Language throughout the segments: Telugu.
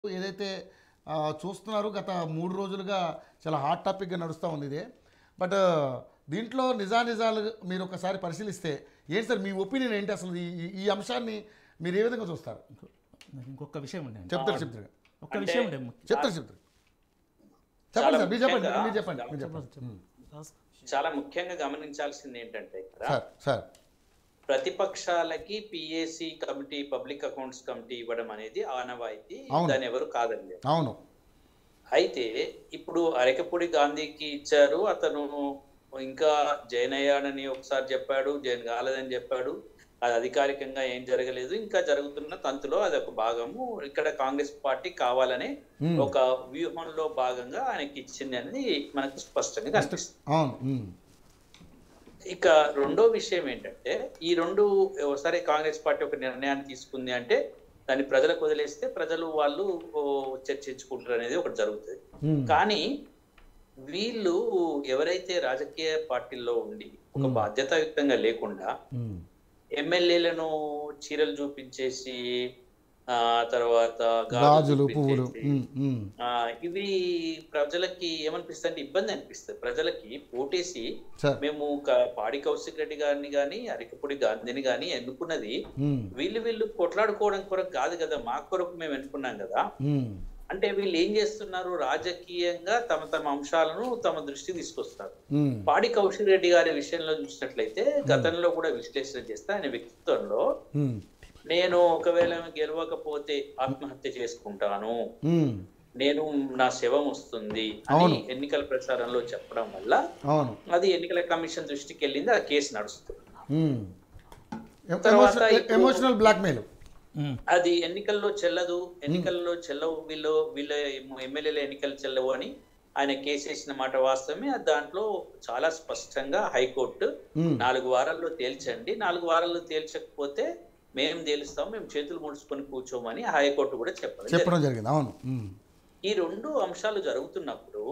ఏదైతే ఆ, చూస్తున్నారు గత మూడు రోజులుగా చాలా హాట్ టాపిక్గా నడుస్తూ ఉంది ఇదే బట్ దీంట్లో నిజానిజాలు మీరు ఒకసారి పరిశీలిస్తే ఏంటి సార్ మీ ఒపీనియన్ ఏంటి అసలు ఈ ఈ- ఈ అంశాన్ని మీరు ఏ విధంగా చూస్తారు నాకు ఇంకొక విషయం ఉండే చెప్తారు చెప్తారు ఒక్క విషయం ఉండే చెప్తారు చెప్తారు చెప్పండి చాలా సార్ మీరు చెప్పండి ముఖ్యంగా- మీరు చెప్పండి మీరు చెప్పండి చాలా ముఖ్యంగా గమనించాల్సింది ఏంటంటే ఇక్కడ సార్ సార్ ప్రతిపక్షాలకి PAC committee public accounts committee ఇవ్వడం అనేది ఆనవాయితీ అవును. దాన్ని ఎవరు కాదండి అవును అయితే ఇప్పుడు అరకపూడి గాంధీకి ఇచ్చారు అతను ఇంకా జైన్ అయ్యాడని ఒకసారి చెప్పాడు జైన్ కాలేదని చెప్పాడు అది అధికారికంగా ఏం జరగలేదు ఇంకా జరుగుతున్న తంతులో అది ఒక భాగము ఇక్కడ కాంగ్రెస్ పార్టీ కావాలనే Hmm. ఒక వ్యూహంలో భాగంగా ఆయనకి ఇచ్చింది అనేది మనకు స్పష్టంగా కనిపిస్తుంది అవును ఉమ్. ఇక రెండో విషయం ఏంటంటే ఈ రెండు ఒకసారి కాంగ్రెస్ పార్టీ ఒక నిర్ణయాన్ని తీసుకుంది అంటే దాన్ని ప్రజలకు వదిలేస్తే ప్రజలు వాళ్ళు ఓ, చర్చించుకుంటారు అనేది ఒకటి జరుగుతుంది ఉమ్. కానీ వీళ్ళు ఎవరైతే రాజకీయ పార్టీల్లో ఉండి ఒక Hmm. బాధ్యతాయుక్తంగా లేకుండా ఉమ్. ఎమ్మెల్యేలను చీరలు చూపించేసి ఆ తర్వాత గాజులు గాజులు పువ్వులు చూపించేసి, ఉమ్, ఉమ్. ఆ, ఇవి ప్రజలకి ఏమనిపిస్తుంది అంటే ఇబ్బంది అనిపిస్తుంది ప్రజలకి ఓటేసి సార్ మేము క- పాడి కౌశిక్ రెడ్డి గారిని గాని అరికపూడి గాంధీని గాని ఎన్నుకున్నది ఉమ్. వీళ్ళు వీళ్ళు కొట్లాడుకోవడం కొరకు కాదు కదా మా కొరకు మేము ఎన్నుకున్నాం కదా ఉమ్. అంటే వీళ్ళు ఏం చేస్తున్నారు రాజకీయంగా తమ తమ అంశాలను తమ దృష్టికి తీసుకొస్తారు ఉమ్. పాడి కౌశిక్ రెడ్డి గారి విషయంలో చూసినట్లయితే గతంలో కూడా విశ్లేషణ చేస్తే ఆయన వ్యక్తిత్వంలో ఉమ్. నేను ఒకవేళ గెలవకపోతే ఆత్మహత్య చేసుకుంటాను ఉమ్. నేను నా శవం వస్తుంది అవును. అని ఎన్నికల ప్రచారంలో చెప్పడం వల్ల అవును అది ఎన్నికల కమిషన్ దృష్టికి వెళ్ళింది ఆ కేసు నడుస్తుంది ఉమ్. ఎ- తర్వాత ఎమోషనల్ ఇప్పుడు- ఎమోషనల్ బ్లాక్మెయిల్ ఉమ్, అది ఎన్నికల్లో చెల్లదు ఎన్నికల్లో చెల్లవు వీళ్ళు వీళ్ళ ఎమ్మెల్యేల ఎన్నికలు చెల్లవు అని ఆయన కేసు వేసిన మాట వాస్తవమే ఆ దాంట్లో చాలా స్పష్టంగా హైకోర్టు ఉమ్. నాలుగు వారాల్లో తేల్చండి నాలుగు వారాల్లో తేల్చకపోతే మేము తేలుస్తాం మేము చేతులు ముడుచుకొని కూర్చోమని హైకోర్టు కూడా చెప్పడం జరిగింది. చెప్పడం జరిగింది అవును ఉమ్. ఈ రెండు అంశాలు జరుగుతున్నప్పుడు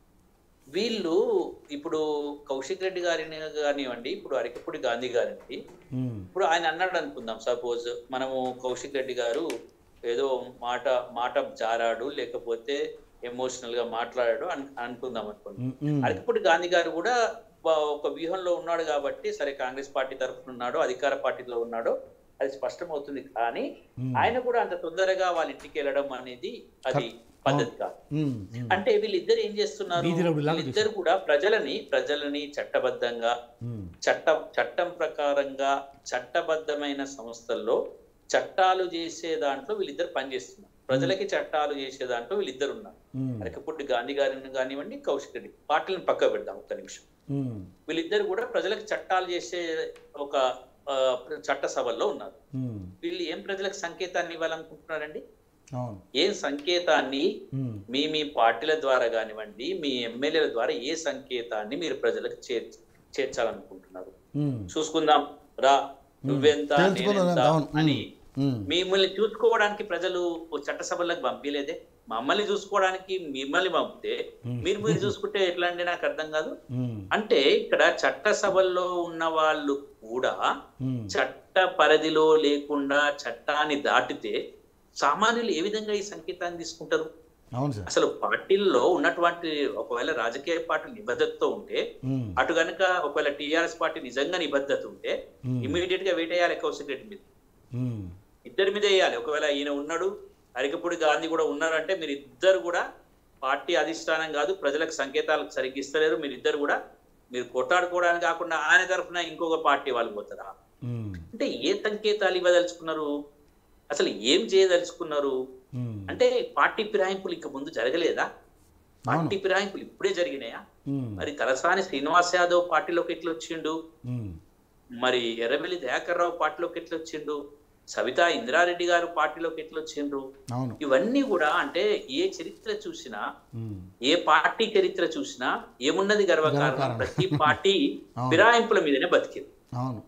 వీళ్ళు ఇప్పుడు కౌశిక్ రెడ్డి గారిని కానివ్వండి ఇప్పుడు అరికపూడి గాంధీ గారిని ఉమ్. ఇప్పుడు ఆయన అన్నాడు అనుకుందాం సపోజ్ మనము కౌశిక్ రెడ్డి గారు ఏదో మాట మాట జారాడు లేకపోతే ఎమోషనల్ గా మాట్లాడాడు అని అనుకుందాం అనుకోండి ఉమ్. ఉమ్. అరకపూడి గాంధీ గారు కూడా వా- ఒక వ్యూహంలో ఉన్నాడు కాబట్టి సరే కాంగ్రెస్ పార్టీ తరఫున ఉన్నాడో అధికార పార్టీలో ఉన్నాడో అది స్పష్టమవుతుంది కానీ ఉమ్. ఆయన కూడా అంత తొందరగా వాళ్ళ ఇంటికి వెళ్ళడం అనేది అది పద్ధతి కాదు ఉమ్. ఉమ్. అంటే వీళ్ళిద్దరు ఏం చేస్తున్నారు వీధి రౌడీలాగా వీళ్ళిద్దరు కూడా ప్రజలని ప్రజలని చట్టబద్ధంగా ఉమ్. చట్టం చట్టం ప్రకారంగా చట్టబద్ధమైన సంస్థల్లో చట్టాలు చేసే దాంట్లో వీళ్ళిద్దరు పనిచేస్తున్నారు ప్రజలకి చట్టాలు చేసే దాంట్లో వీళ్ళిద్దరు ఉన్నారు ఉమ్. అరకపుట్టి గాంధీ గారిని కానివ్వండి కౌశిక్ రెడ్డి పార్టీలను పక్క పెడదాం ఒక్క నిమిషం ఉమ్. వీళ్ళిద్దరు కూడా ప్రజలకు చట్టాలు చేసే ఒక ఆ, చట్ట సభల్లో ఉన్నారు ఉమ్. వీళ్ళు ఏం ప్రజలకు సంకేతాన్ని ఇవ్వాలనుకుంటున్నారండి అవును ఏం సంకేతాన్ని ఉమ్. మీ మీ పార్టీల ద్వారా కానివ్వండి మీ ఎమ్మెల్యేల ద్వారా ఏ సంకేతాన్ని మీరు ప్రజలకు చేర్ చేర్చాలనుకుంటున్నారు ఉమ్. చూసుకుందాం రా నువ్వెంత తెలుసుకుందాం నేనెంత అవును ఉమ్. అని ఉమ్. మిమ్మల్ని చూసుకోవడానికి ప్రజలు ఓ చట్టసభలకు పంపించలేదే మమ్మల్ని చూసుకోవడానికి మిమ్మల్ని పంపితే మీరు మీరు చూసుకుంటే ఎట్లా అండి నాకు అర్థం కాదు ఉమ్. అంటే ఇక్కడ చట్టసభల్లో ఉన్న వాళ్ళు కూడా ఉమ్. చట్ట పరిధిలో లేకుండా చట్టాన్ని దాటితే సామాన్యులు ఏ విధంగా ఈ సంకేతాన్ని తీసుకుంటారు అవును సార్ అసలు పార్టీల్లో ఉన్నటువంటి ఒకవేళ రాజకీయ పార్టీ నిబద్ధతతో ఉంటే ఉమ్. అటు గనుక ఒకవేళ టిఆర్ఎస్ పార్టీ నిజంగా నిబద్ధత ఉంటే ఉమ్. ఇమీడియట్ గా వెయిట్ వేయాలి కౌశిక్ రెడ్డి మీద ఉమ్. ఇద్దరి మీద వేయాలి ఒకవేళ ఈయన ఉన్నాడు అరికపూడి గాంధీ కూడా ఉన్నారంటే మీరు ఇద్దరు కూడా పార్టీ అధిష్టానం కాదు ప్రజలకు సంకేతాలకు సరిగ్గా ఇస్తలేరు మీరు ఇద్దరు కూడా మీరు కొట్టాడుకోవడానికి కాకుండా ఆయన తరఫున ఇంకొక పార్టీ వాళ్ళు పోతారా ఉమ్. అంటే ఏ సంకేతాలు ఇవ్వదలుచుకున్నారు అసలు ఏం చేయదలుచుకున్నారు ఉమ్. అంటే పార్టీ ఫిరాయింపులు ఇక ముందు జరగలేదా పార్టీ ఫిరాయింపులు ఇప్పుడే జరిగినాయా ఉమ్. మరి తలసాని శ్రీనివాస్ యాదవ్ పార్టీలోకి ఎట్లా వచ్చిండు ఉమ్. మరి ఎర్రబెల్లి దయాకర్ రావు పార్టీలోకి ఎట్లా వచ్చిండు సవితా ఇంద్రారెడ్డి గారు పార్టీలోకి ఎట్లా వచ్చిండ్రు అవును ఇవన్నీ కూడా అంటే ఏ చరిత్ర చూసినా ఉమ్. ఏ పార్టీ చరిత్ర చూసినా ఏమున్నది గర్వకారణం గర్వకారణం. ప్రతి పార్టీ అవును. ఫిరాయింపుల మీదనే బతికింది అవును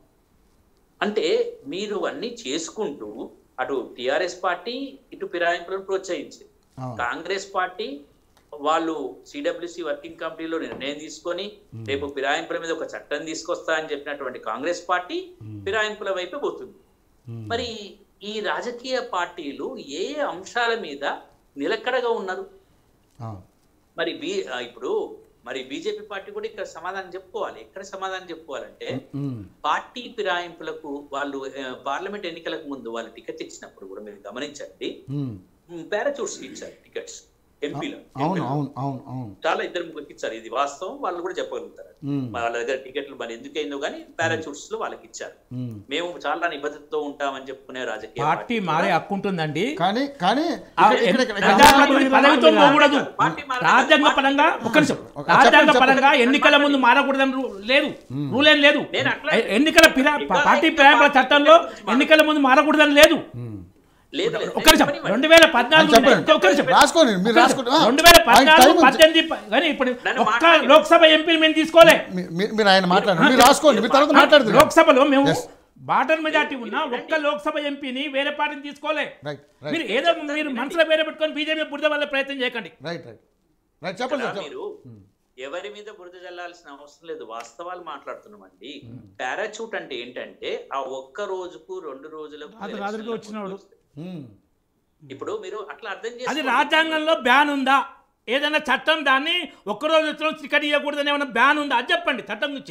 అంటే మీరు అన్ని చేసుకుంటూ అటు టిఆర్ఎస్ పార్టీ ఇటు ఫిరాయింపులను ప్రోత్సహించింది అవును కాంగ్రెస్ పార్టీ వాళ్ళు సిడబ్ల్యూసి వర్కింగ్ కమిటీలో నిర్ణయం తీసుకొని రేపు ఫిరాయింపుల మీద ఒక చట్టం తీసుకొస్తా అని చెప్పినటువంటి కాంగ్రెస్ పార్టీ ఫిరాయింపుల వైపే పోతుంది ఉమ్. మరి ఈ రాజకీయ పార్టీలు ఏ ఏ అంశాల మీద నిలకడగా ఉన్నారు ఆ, మరి బీ ఆ, ఇప్పుడు మరి బీజేపీ పార్టీ కూడా ఇక్కడ సమాధానం చెప్పుకోవాలి ఎక్కడ సమాధానం చెప్పుకోవాలంటే ఉమ్, పార్టీ ఫిరాయింపులకు వాళ్ళు ఆ, పార్లమెంట్ ఎన్నికలకు ముందు వాళ్ళు టికెట్ ఇచ్చినప్పుడు కూడా మీరు గమనించండి ఉమ్. పారాచూట్స్ ఇచ్చారు టికెట్స్ ఎంపీలు అవును అవును అవును అవును చాలా ఇద్దరు ముగ్గురికి ఇచ్చారు ఇది వాస్తవం వాళ్ళు కూడా చెప్పగలుగుతారు ఉమ్, వాళ్ళ దగ్గర టికెట్లు మరి ఎందుకైందో కానీ పారాచూట్స్ లో వాళ్ళకి ఇచ్చారు ఉమ్. మేము చాలా నిబద్ధతతో ఉంటామని చెప్పుకునే రాజకీయ పార్టీ మారే హక్కు ఉంటుందండి కానీ కానీ ఆ ఇక్కడ- ఇక్కడ- ఇక్కడ- ఇక్కడ- ప్రజాప్రతినిధి పదవితో పోకూడదు పార్టీ మారదు. రాజ్యాంగ పరంగా ఒక్క నిమిషం ఒక- రాజ్యాంగ చెప్పండి, పరంగా ఎన్నికల ముందు మారకూడదని రూ- లేదు రూల్ ఏం లేదు నేను అట్లా- ఎ- ఎన్నికల ఫిరా ఇంకా- పార్టీ ఇంకా ఫిరాయింపుల పార్టీ చట్టంలో ఫిరాయింపుల ఎన్నికల ముందు మారకూడదని లేదు ఉమ్. లేదు లేదు. ఒక్క నిమిషం చెప్పనివ్వండి. రెండు వేల అది పద్నాలుగు చెప్పండి ఒక్క నిమిషం రాసుకోండి మీరు రాసుకోండి ఆ, రెండు వేల ఆయన టైం పద్నాలుగు ఉంది. పద్దెనిమిది ప- కానీ ఇప్పుడు నన్ను ఒక్క మాట్లాడి- లోక్సభ ఎంపీని మేము తీసుకోలే మీ- మీ- మీరు ఆయన మాట్లాడండి మీరు రాసుకోండి మీరు తర్వాత మాట్లాడుతున్నారు లోక్సభలో మేము Yes. బాటర్ మెజార్టీ ఉన్న ఒక్క లోక్సభ ఎంపీని వేరే పార్టీని తీసుకోలే రైట్ రైట్ మీరు ఏదో మీరు మనసులో వేరే పెట్టుకొని బీజేపీ బురద వల్ల ప్రయత్నం చేయకండి రైట్ రైట్ రైట్ చెప్పండి ఇక్కడ సార్ చెప్పండి. మీరు ఎవరి మీద బురద జల్లాల్సిన అవసరం లేదు వాస్తవాలు మాట్లాడుతున్నామండి పారాచూట్ అంటే ఏంటంటే ఆ ఒక్క రోజుకు రెండు రోజులకు అది ఎలక్షన్లకు రాత్రికి వచ్చినవాడు. ముందు వస్తాయి. ఉమ్. ఇప్పుడు మీరు అట్లా అర్థం అది చేసుకోండి. రాజ్యాంగంలో బ్యాన్ ఉందా ఏదైనా చట్టం దాన్ని ఒక్కరోజు టికెట్ ఇవ్వకూడదని ఏమైనా బ్యాన్ ఉందా అది చెప్పండి చట్టం గురించి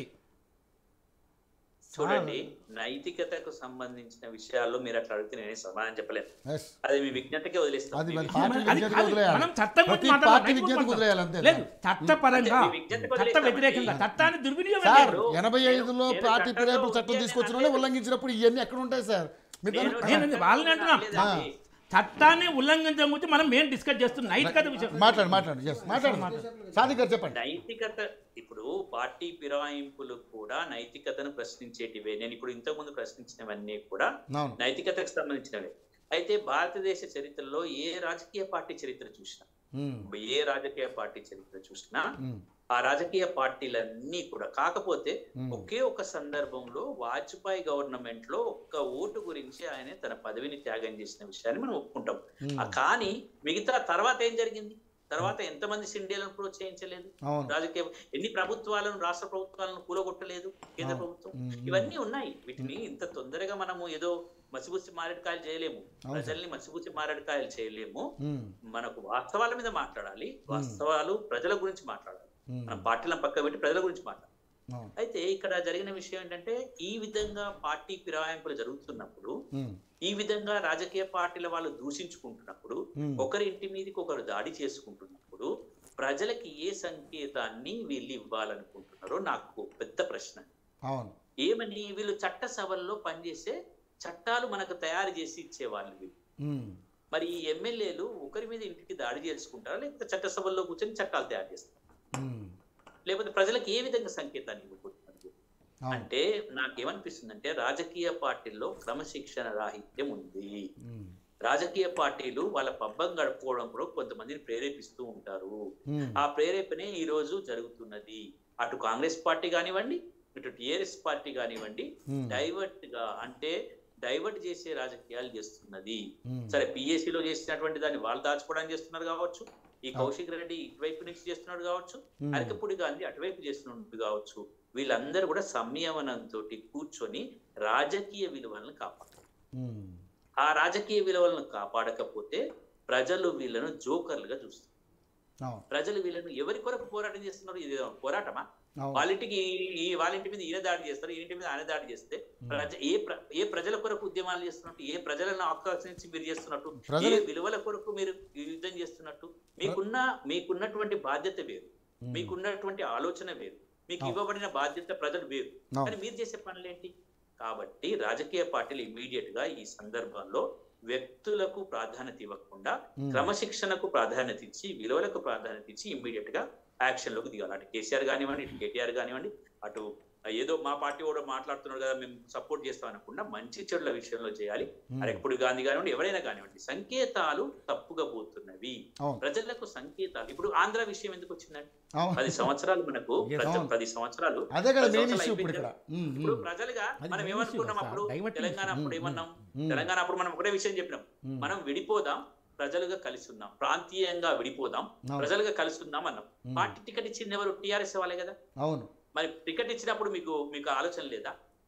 చూడండి నైతికతకు సంబంధించిన విషయాల్లో మీరు అట్లా అడిగితే నేను సమాధానం చెప్పలేను Yes. అది మీ విజ్ఞతకే వదిలేస్తాను అది మీ మరి విజ్ఞత- పార్టీ అది విజ్ఞతకు కాదు, వదిలేయాలి. మనం చట్టం గురించి ప్రతి మాట్లాడాలి, పార్టీ రైట్ విజ్ఞతకు గురించి వదిలేయాలి అంతే లేదు చట్టపరంగా అంటే మీ విజ్ఞతకు చట్ట వదిలేస్తామండి. వ్యతిరేకంగా చట్టాన్ని దుర్వినియోగం సార్ చేయరు. ఇప్పుడు ఎనభై నేను- ఐదులో నేను పార్టీ చట్టంలో ఫిరాయింపుల చట్టం ఉంది అని తీసుకొచ్చిన అనలేదు. ఉల్లంఘించినప్పుడు ఇవన్నీ ఎక్కడ ఉంటాయి సార్ మీరు నేను- దాన్ని- నేను చట్టంలో వాళ్ళని అంటున్నా. అనలేదండి. చట్టాన్ని ఉల్లంఘించడం గురించి మనం ఏం డిస్కస్ చేస్తున్నాం నైతికత విషయం మాట్లాడు మాట్లాడు ఎస్ మాట్లాడు సాదిక్ గారు చెప్పండి నైతికత ఇప్పుడు పార్టీ ఫిరాయింపులు కూడా నైతికతను ప్రశ్నించేటివే నేను ఇప్పుడు ఇంతకు ముందు ప్రశ్నించినవన్నీ కూడా అవును నైతికతకు సంబంధించినవే అయితే భారతదేశ చరిత్రలో ఏ రాజకీయ పార్టీ చరిత్ర చూసినా ఉమ్, ఏ రాజకీయ పార్టీ చరిత్ర చూసినా ఉమ్, ఆ రాజకీయ పార్టీలన్నీ కూడా కాకపోతే ఉమ్. ఒకే ఒక సందర్భంలో వాజ్పేయి గవర్నమెంట్ లో ఒక్క ఓటు గురించి ఆయన తన పదవిని త్యాగం చేసిన విషయాన్ని మనం ఒప్పుకుంటాం ఉమ్. ఆ కానీ మిగతా తర్వాత ఏం జరిగింది తర్వాత ఎంతమంది సిండియాలను ప్రోత్సహించలేదు అవును రాజకీయ ఎన్ని ప్రభుత్వాలను రాష్ట్ర ప్రభుత్వాలను కూలగొట్టలేదు కేంద్ర అవును. ప్రభుత్వం ఉమ్, ఇవన్నీ ఉన్నాయి వీటిని ఇంత తొందరగా మనము ఏదో మసిబుసి మారేడుకాయలు చేయలేము అవును. ప్రజల్ని మసిబుసి మారేడుకాయలు చేయలేము ఉమ్, మనకు వాస్తవాల మీద మాట్లాడాలి వాస్తవాలు ప్రజల గురించి మాట్లాడాలి ఉమ్, మనం పార్టీలను పక్క పెట్టి ప్రజల గురించి మాట్లాడాలి అవును అయితే ఇక్కడ జరిగిన విషయం ఏంటంటే ఈ విధంగా పార్టీ ఫిరాయింపులు జరుగుతున్నప్పుడు ఉమ్, ఈ విధంగా రాజకీయ పార్టీల వాళ్ళు దూషించుకుంటున్నప్పుడు ఉమ్. ఒకరి ఇంటి మీదకి ఒకరు దాడి చేసుకుంటున్నప్పుడు ప్రజలకి ఏ సంకేతాన్ని వీళ్ళు ఇవ్వాలనుకుంటున్నారో నాకు పెద్ద ప్రశ్న అవును ఏమని వీళ్ళు చట్ట సభల్లో పనిచేసే చట్టాలు మనకు తయారు చేసి ఇచ్చేవాళ్ళు వీళ్ళు ఉమ్, మరి ఈ ఎమ్మెల్యేలు ఒకరి మీద ఇంటికి దాడి చేసుకుంటారా లేకపోతే చట్టసభల్లో కూర్చొని చట్టాలు తయారు చేస్తారా ఉమ్, లేకపోతే ప్రజలకు ఏ విధంగా సంకేతాన్ని ఇవ్వబోతున్నారు అవును అంటే నాకేమనిపిస్తుందంటే రాజకీయ పార్టీల్లో క్రమశిక్షణ రాహిత్యం ఉంది ఉమ్, రాజకీయ పార్టీలు వాళ్ళ పబ్బం గడుపుకోవడం కూడా కొంతమందిని ప్రేరేపిస్తూ ఉంటారు ఉమ్, ఆ ప్రేరేపణే ఈ రోజు జరుగుతున్నది అటు కాంగ్రెస్ పార్టీ కానివ్వండి ఇటు టిఆర్ఎస్ పార్టీ కానివ్వండి ఉమ్, డైవర్ట్ గా అంటే డైవర్ట్ చేసే రాజకీయాలు చేస్తున్నది ఉమ్, సరే PAC లో చేసినటువంటి దాన్ని వాళ్ళు దాచుకోవడానికి చేస్తున్నారు కావచ్చు ఈ కౌశిక్ రెడ్డి ఇటువైపు నుంచి చేస్తున్నాడు కావచ్చు ఉమ్, అరకపూడి గాంధీ అటువైపు చేస్తున్నట్టు కావచ్చు వీళ్ళందరూ కూడా సంయమనంతో కూర్చొని రాజకీయ విలువలను కాపాడారు ఉమ్, ఆ రాజకీయ విలువలను కాపాడకపోతే ప్రజలు వీళ్ళను జోకర్లుగా చూస్తారు అవును ప్రజలు వీళ్ళను ఎవరి కొరకు పోరాటం చేస్తున్నారు ఇది పోరాటమా అవును వాళ్ళ ఇంటికి ఈ- ఈ వాళ్ళ ఇంటి మీద ఈయన దాడి చేస్తారు ఈ ఇంటి మీద ఆయన దాడి చేస్తే ప్రజ ఏ ప్ర- ఏ ప్రజల కొరకు ఉద్యమాలు చేస్తున్నట్టు ఏ ప్రజలను ఆకర్షించి మీరు చేస్తున్నట్టు ఏ ప్రజలు- విలువల కొరకు మీరు ఈ యుద్ధం చేస్తున్నట్టు మీకున్న మీకున్నటువంటి బాధ్యత వేరు ఉమ్, మీకున్నటువంటి ఆలోచన వేరు మీకు అవును. ఇవ్వబడిన బాధ్యత ప్రజలు వేరు అవును. కానీ మీరు చేసే పనులేంటి కాబట్టి రాజకీయ పార్టీలు ఇమీడియట్ గా ఈ సందర్భంలో వ్యక్తులకు ప్రాధాన్యత ఇవ్వకుండా ఉమ్, క్రమశిక్షణకు ప్రాధాన్యత ఇచ్చి విలువలకు ప్రాధాన్యత ఇచ్చి ఇమ్మీడియట్ గా యాక్షన్ లోకి దిగాలి అటు కేసీఆర్ కానివ్వండి ఇటు కేటీఆర్ కానివ్వండి అటు ఏదో మా పార్టీ కూడా మాట్లాడుతున్నారు కదా మేము సపోర్ట్ చేస్తాం అనకుండా మంచి చెడుల విషయంలో చేయాలి ఉమ్, అరెప్పుడు గాంధీ కానివ్వండి ఎవరైనా కానివ్వండి సంకేతాలు తప్పుగా పోతున్నవి అవును ప్రజలకు సంకేతాలు ఇప్పుడు ఆంధ్ర విషయం ఎందుకు వచ్చిందండి అవును పది సంవత్సరాలు మనకు Yes, ప్రతి- అవును. పది సంవత్సరాలు అదే కదా పది మెయిన్ సంవత్సరాలు ఇష్యూ ఇప్పుడు ఇక్కడ అయిపోయింది. ఉమ్, ఇప్పుడు ఉమ్, ప్రజలుగా అది మనం main ఏమనుకున్నాం issue అప్పుడు సార్, diverting తెలంగాణ issue. అప్పుడు ఉమ్, ఏమన్నాం ఉమ్, తెలంగాణ అప్పుడు మనం ఒకటే విషయం చెప్పినాం ఉమ్, మనం విడిపోదాం ప్రజలుగా కలిసి ఉందాం ప్రాంతీయంగా విడిపోదాం అవును. ప్రజలుగా కలిసి ఉందాం అన్నాం ఉమ్, పార్టీ టికెట్ ఇచ్చింది ఎవరు టీఆర్ఎస్ వాళ్ళే కదా అవును మరి టికెట్ ఇచ్చినప్పుడు మీకు మీకు ఆలోచన లేదా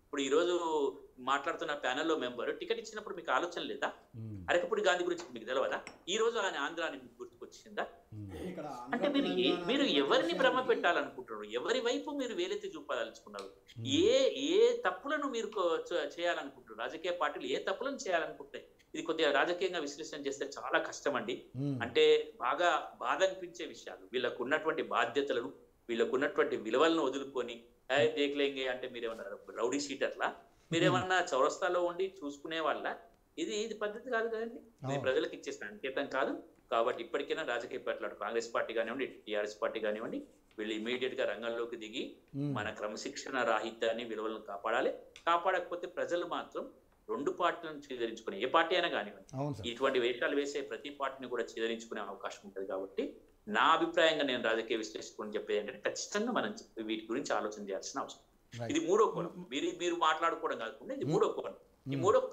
ఇప్పుడు ఈ రోజు మాట్లాడుతున్న ప్యానెల్లో మెంబర్ టికెట్ ఇచ్చినప్పుడు మీకు ఆలోచన లేదా అరకపూడి గాంధీ గురించి మీకు తెలియదా ఈ రోజు ఆయన ఆంధ్ర అని మీకు గుర్తుకొచ్చిందా ఇక్కడ అంటే ఆంధ్ర మీరు ఏ- తెలంగాణ మీరు అనే ఎవరిని విషయాన్ని- భ్రమ పెట్టాలనుకుంటున్నారు ఎవరి వైపు మీరు వేలెత్తి చూపాలనుకున్నారు ఏ ఏ తప్పులను మీరు కో- చ- చేయాలనుకుంటున్నారు రాజకీయ పార్టీలు ఏ తప్పులను చేయాలనుకుంటాయి ఇది కొద్దిగా రాజకీయంగా విశ్లేషణ చేస్తే చాలా కష్టం అండి అంటే బాగా బాధ అనిపించే విషయాలు వీళ్ళకు ఉన్నటువంటి బాధ్యతలను వీళ్ళకు ఉన్నటువంటి విలువలను వదులుకొని "ఏ, దేక్లేంగే అంటే మీరేమన్నా రౌడీ షీటర్లా మీరేమన్నా చౌరస్తాలో ఉండి చూసుకునే వాళ్ళ ఇది ఇది పద్ధతి కాదు కదండి ఇది అవును. ప్రజలకు ఇచ్చే సంకేతం కాదు కాబట్టి ఇప్పటికైనా రాజకీయ పార్టీలు అటు కాంగ్రెస్ పార్టీ కానివ్వండి టీఆర్ఎస్ పార్టీ కానివ్వండి వీళ్ళు ఇమీడియట్ గా రంగంలోకి దిగి మన క్రమశిక్షణ రాహిత్యాన్ని విలువలను కాపాడాలి కాపాడకపోతే ప్రజలు మాత్రం రెండు పార్టీలను చీదరించుకునే ఏ పార్టీ అయినా కానివ్వండి అవును సార్ ఇటువంటి వేషాలు వేసే ప్రతి పార్టీని కూడా చీదరించుకునే అవకాశం ఉంటుంది కాబట్టి నా అభిప్రాయంగా నేను రాజకీయ విశ్లేషకుని చెప్పేది ఏంటంటే ఖచ్చితంగా మనం వీటి గురించి ఆలోచన చేయాల్సిన అవసరం Right. ఇది మూడో కోణం మీరు మీరు మాట్లాడుకోవడం కాకుండా ఇది మూడో కోణం ఈ మూడో